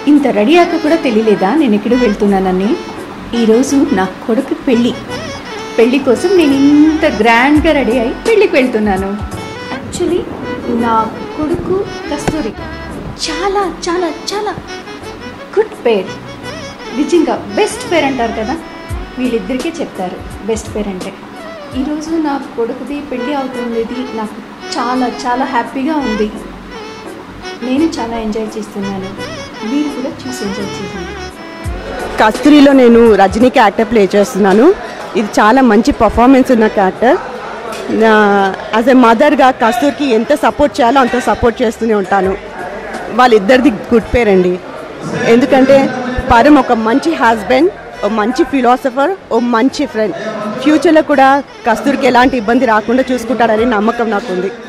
ఇంత రెడీ అయ్యాక కూడా తెలియలేదా నేను ఎక్కడికి వెళ్తున్నానని ఈరోజు నా కొడుకు పెళ్ళి పెళ్ళి కోసం నేను ఇంత గ్రాండ్గా రెడీ అయి పెళ్ళికి వెళ్తున్నాను యాక్చువల్లీ నా కొడుకు కస్తూరి చాలా చాలా చాలా గుడ్ పేర్ నిజంగా బెస్ట్ పేర్ అంటారు కదా వీళ్ళిద్దరికీ చెప్తారు బెస్ట్ పేర్ అంటే ఈరోజు నా కొడుకుది పెళ్ళి అవుతున్నది నాకు చాలా చాలా హ్యాపీగా ఉంది నేను చాలా ఎంజాయ్ చేస్తున్నాను మీరు కూడా చూసి ఎంజాయ్ చేయండి కస్తూరిలో నేను రజనీ క్యారెక్టర్ ప్లే చేస్తున్నాను ఇది చాలా మంచి పర్ఫార్మెన్స్ ఉన్న క్యారెక్టర్ యాజ్ ఎ మదర్గా కస్తూర్కి ఎంత సపోర్ట్ చేయాలో అంత సపోర్ట్ చేస్తూనే ఉంటాను వాళ్ళిద్దరిది గుడ్ పేర్ అండి ఎందుకంటే పరం ఒక మంచి హస్బెండ్ ఓ మంచి ఫిలాసఫర్ ఓ మంచి ఫ్రెండ్ ఫ్యూచర్లో కూడా కస్తూర్కి ఎలాంటి ఇబ్బంది రాకుండా చూసుకుంటాడని నమ్మకం నాకుంది